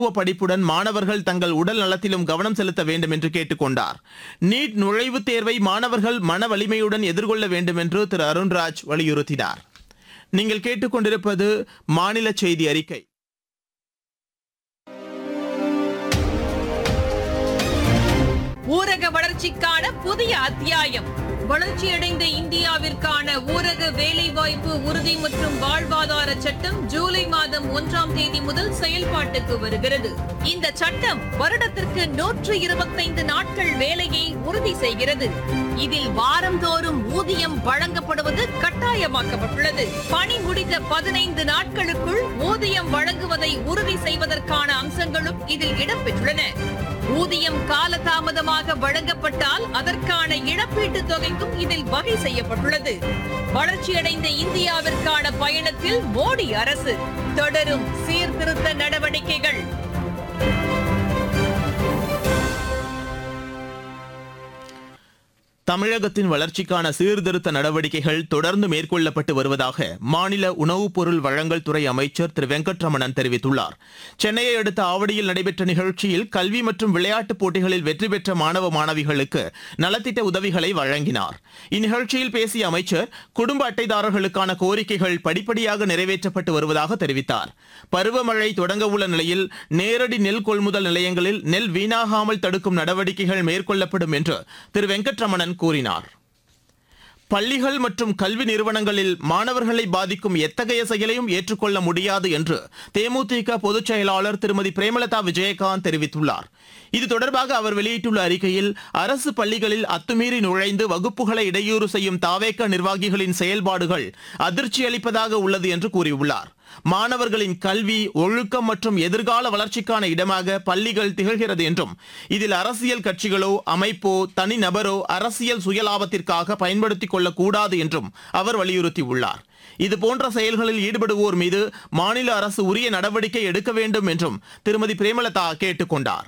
மருத்துவ படிப்புடன் மாணவர்கள் தங்கள் உடல் நலத்திலும் கவனம் செலுத்த வேண்டும் என்று கேட்டுக்கொண்டார் நீட் நுழைவுத் தேர்வை மாணவர்கள் மன வலிமையுடன் எதிர்கொள்ள வேண்டும் என்று திரு அருண்ராஜ் வலியுறுத்தினார் நீங்கள் கேட்டுக்கொண்டிருப்பது மாநில செய்தி அறிக்கை ஊரக வளர்ச்சிக்கான புதிய அத்தியாயம் வளர்ச்சியடைந்த இந்தியாவிற்கான ஊரக வேலைவாய்ப்பு உறுதி மற்றும் வாழ்வாதார சட்டம் ஜூலை மாதம் ஒன்றாம் தேதி முதல் செயல்பாட்டுக்கு வருகிறது இந்த சட்டம் வருடத்திற்கு நூற்று இருபத்தைந்து நாட்கள் வேலையை உறுதி செய்கிறது இதில் வாரந்தோறும் ஊதியம் வழங்கப்படுவது கட்டாயமாக்கப்பட்டுள்ளது பணி முடிந்த பதினைந்து நாட்களுக்குள் ஊதியம் வழங்குவதை உறுதி செய்வதற்கான அம்சங்களும் இதில் இடம்பெற்றுள்ளன ஊதியம் காலதாமதமாக வழங்கப்பட்டால் அதற்கான இழப்பீட்டுத் தொகைக்கும் இதில் வகை செய்யப்பட்டுள்ளது வளர்ச்சியடைந்த இந்தியாவிற்கான பயணத்தில் மோடி அரசு தொடரும் சீர்திருத்த நடவடிக்கைகள் தமிழகத்தின் வளர்ச்சிக்கான சீர்திருத்த நடவடிக்கைகள் தொடர்ந்து மேற்கொள்ளப்பட்டு வருவதாக மாநில உணவுப் பொருள் வழங்கல் துறை அமைச்சர் திரு வெங்கட்ரமணன் தெரிவித்துள்ளார் சென்னையை அடுத்த ஆவடியில் நடைபெற்ற நிகழ்ச்சியில் கல்வி மற்றும் விளையாட்டுப் போட்டிகளில் வெற்றி பெற்ற மாணவ மாணவிகளுக்கு நலத்திட்ட உதவிகளை வழங்கினார் இந்நிகழ்ச்சியில் பேசிய அமைச்சர் குடும்ப அட்டைதாரர்களுக்கான கோரிக்கைகள் படிப்படியாக நிறைவேற்றப்பட்டு வருவதாக தெரிவித்தார் பருவமழை தொடங்க உள்ள நிலையில் நேரடி நெல் கொள்முதல் நிலையங்களில் நெல் வீணாகாமல் தடுக்கும் நடவடிக்கைகள் மேற்கொள்ளப்படும் என்று திரு வெங்கட்ரமணன் கூறினார் பள்ளிகள் மற்றும் கல்வி நிறுவனங்களில் மாணவர்களை பாதிக்கும் எத்தகைய செயலையும் ஏற்றுக்கொள்ள முடியாது என்று தேமுதிக பொதுச் செயலாளர் திருமதி பிரேமலதா விஜயகாந்த் தெரிவித்துள்ளார் இது தொடர்பாக அவர் வெளியிட்டுள்ள அறிக்கையில் அரசு பள்ளிகளில் அத்துமீறி நுழைந்து வகுப்புகளை இடையூறு செய்யும் தாவேக்க நிர்வாகிகளின் செயல்பாடுகள் அதிர்ச்சி அளிப்பதாக உள்ளது என்று கூறியுள்ளார் மாணவர்களின் கல்வி ஒழுக்கம் மற்றும் எதிர்கால வளர்ச்சிக்கான இடமாக பள்ளிகள் திகழ்கிறது என்றும் இதில் அரசியல் கட்சிகளோ அமைப்போ தனிநபரோ அரசியல் சுயலாபத்திற்காக பயன்படுத்திக் கொள்ளக்கூடாது என்றும் அவர் வலியுறுத்தியுள்ளார் இதுபோன்ற செயல்களில் ஈடுபடுவோர் மீது மாநில அரசு உரிய நடவடிக்கை எடுக்க வேண்டும் என்றும் திருமதி பிரேமலதா கேட்டுக் கொண்டார்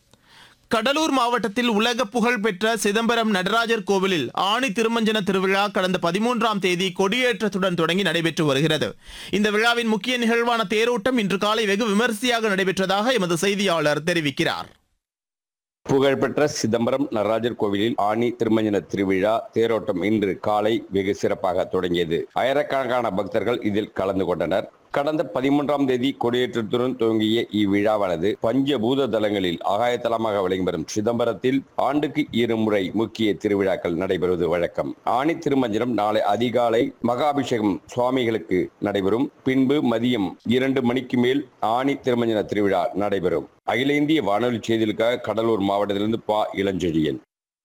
கடலூர் மாவட்டத்தில் உலக புகழ் பெற்ற சிதம்பரம் நடராஜர் கோவிலில் ஆணி திருமஞ்சன திருவிழா கடந்த பதிமூன்றாம் தேதி கொடியேற்றத்துடன் தொடங்கி நடைபெற்று வருகிறது இந்த விழாவின் முக்கிய நிகழ்வான தேரோட்டம் இன்று காலை வெகு விமரிசையாக நடைபெற்றதாக எமது செய்தியாளர் தெரிவிக்கிறார் புகழ்பெற்ற சிதம்பரம் நடராஜர் கோவிலில் ஆணி திருமஞ்சன திருவிழா தேரோட்டம் இன்று காலை வெகு சிறப்பாக தொடங்கியது ஆயிரக்கணக்கான பக்தர்கள் இதில் கலந்து கொண்டனர் கடந்த பதிமூன்றாம் தேதி கொடியேற்றத்துடன் துவங்கிய இவ்விழாவானது பஞ்சபூத தலங்களில் ஆகாயத்தலமாக விளங்கி வரும் சிதம்பரத்தில் ஆண்டுக்கு இருமுறை முக்கிய திருவிழாக்கள் நடைபெறுவது வழக்கம் ஆணி திருமஞ்சனம் நாளை அதிகாலை மகாபிஷேகம் சுவாமிகளுக்கு நடைபெறும் பின்பு மதியம் இரண்டு மணிக்கு மேல் ஆணி திருமஞ்சன திருவிழா நடைபெறும் அகில இந்திய வானொலி செய்திகளுக்காக கடலூர் மாவட்டத்திலிருந்து பா இளஞ்செழியன்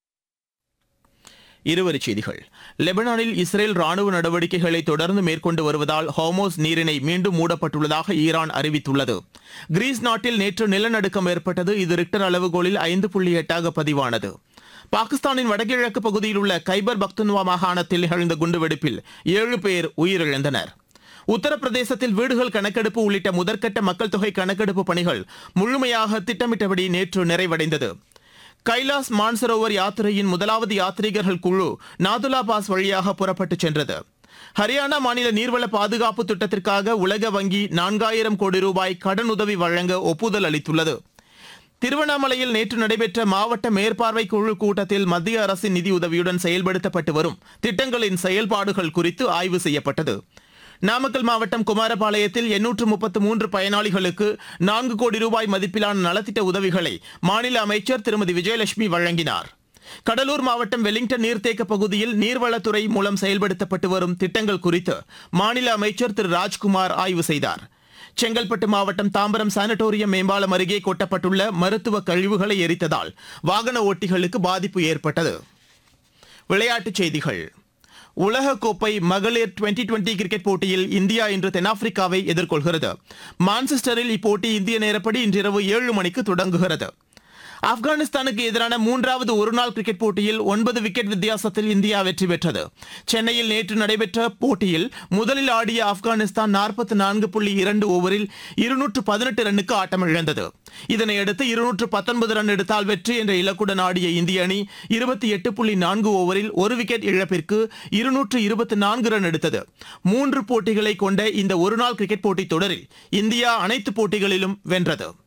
இருவரிச் செய்திகள் லெபனானில் இஸ்ரேல் ராணுவ நடவடிக்கைகளை தொடர்ந்து மேற்கொண்டு வருவதால் ஹோமோஸ் நீரிணை மீண்டும் மூடப்பட்டுள்ளதாக ஈரான் அறிவித்துள்ளது கிரீஸ் நாட்டில் நேற்று நிலநடுக்கம் ஏற்பட்டது இது ரிக்டர் அளவுகோலில் ஐந்து புள்ளி எட்டாக பதிவானது பாகிஸ்தானின் வடகிழக்கு பகுதியில் உள்ள கைபர் பக்துன்வா மாகாணத்தில் நிகழ்ந்த குண்டுவெடிப்பில் ஏழு பேர் உயிரிழந்தனர் உத்தரப்பிரதேசத்தில் வீடுகள் கணக்கெடுப்பு உள்ளிட்ட முதற்கட்ட மக்கள் தொகை கணக்கெடுப்பு பணிகள் முழுமையாக திட்டமிட்டபடி நேற்று நிறைவடைந்தது கைலாஸ் மான்சரோவர் யாத்திரையின் முதலாவது யாத்ரீகர்கள் குழு நாதுலா பாஸ் வழியாக புறப்பட்டுச் சென்றது ஹரியானா மாநில நீர்வள பாதுகாப்பு திட்டத்திற்காக உலக வங்கி நான்காயிரம் கோடி ரூபாய் கடனுதவி வழங்க ஒப்புதல் அளித்துள்ளது திருவண்ணாமலையில் நேற்று நடைபெற்ற மாவட்ட மேற்பார்வை குழு கூட்டத்தில் மத்திய அரசின் நிதியுதவியுடன் செயல்படுத்தப்பட்டு வரும் திட்டங்களின் செயல்பாடுகள் குறித்து ஆய்வு செய்யப்பட்டது நாமக்கல் மாவட்டம் குமாரபாளையத்தில் எண்ணூற்று முப்பத்து மூன்று பயனாளிகளுக்கு நான்கு கோடி ரூபாய் மதிப்பிலான நலத்திட்ட உதவிகளை மாநில அமைச்சர் திருமதி விஜயலட்சுமி வழங்கினார் கடலூர் மாவட்டம் வெலிங்டன் நீர்த்தேக்க பகுதியில் நீர்வளத்துறை மூலம் செயல்படுத்தப்பட்டு வரும் திட்டங்கள் குறித்து மாநில அமைச்சர் திரு ராஜ்குமார் ஆய்வு செய்தார் செங்கல்பட்டு மாவட்டம் தாம்பரம் சானட்டோரியம் மேம்பாலம் அருகே கொட்டப்பட்டுள்ள மருத்துவ கழிவுகளை எரித்ததால் வாகன ஓட்டிகளுக்கு பாதிப்பு ஏற்பட்டது விளையாட்டுச் செய்திகள் உலகக்கோப்பை மகளிர் டுவெண்டி டுவெண்டி கிரிக்கெட் போட்டியில் இந்தியா இன்று தென்னாப்பிரிக்காவை எதிர்கொள்கிறது மான்செஸ்டரில் இப்போட்டி இந்திய நேரப்படி இன்றிரவு ஏழு மணிக்கு தொடங்குகிறது ஆப்கானிஸ்தானுக்கு எதிரான மூன்றாவது ஒருநாள் கிரிக்கெட் போட்டியில் ஒன்பது விக்கெட் வித்தியாசத்தில் இந்தியா வெற்றி பெற்றது சென்னையில் நேற்று நடைபெற்ற போட்டியில் முதலில் ஆடிய ஆப்கானிஸ்தான் நாற்பத்தி நான்கு புள்ளி இரண்டு ஓவரில் இருநூற்று பதினெட்டு ரன்னுக்கு ஆட்டமிழந்தது இதனையடுத்து இருநூற்று பத்தொன்பது ரன் எடுத்தால் வெற்றி என்ற இலக்குடன் ஆடிய இந்திய அணி இருபத்தி எட்டு புள்ளி நான்கு ஓவரில் ஒரு விக்கெட் இழப்பிற்கு இருநூற்று இருபத்தி நான்கு ரன் எடுத்தது மூன்று போட்டிகளை கொண்ட இந்த ஒருநாள் கிரிக்கெட் போட்டித் தொடரில் இந்தியா அனைத்து போட்டிகளிலும் வென்றது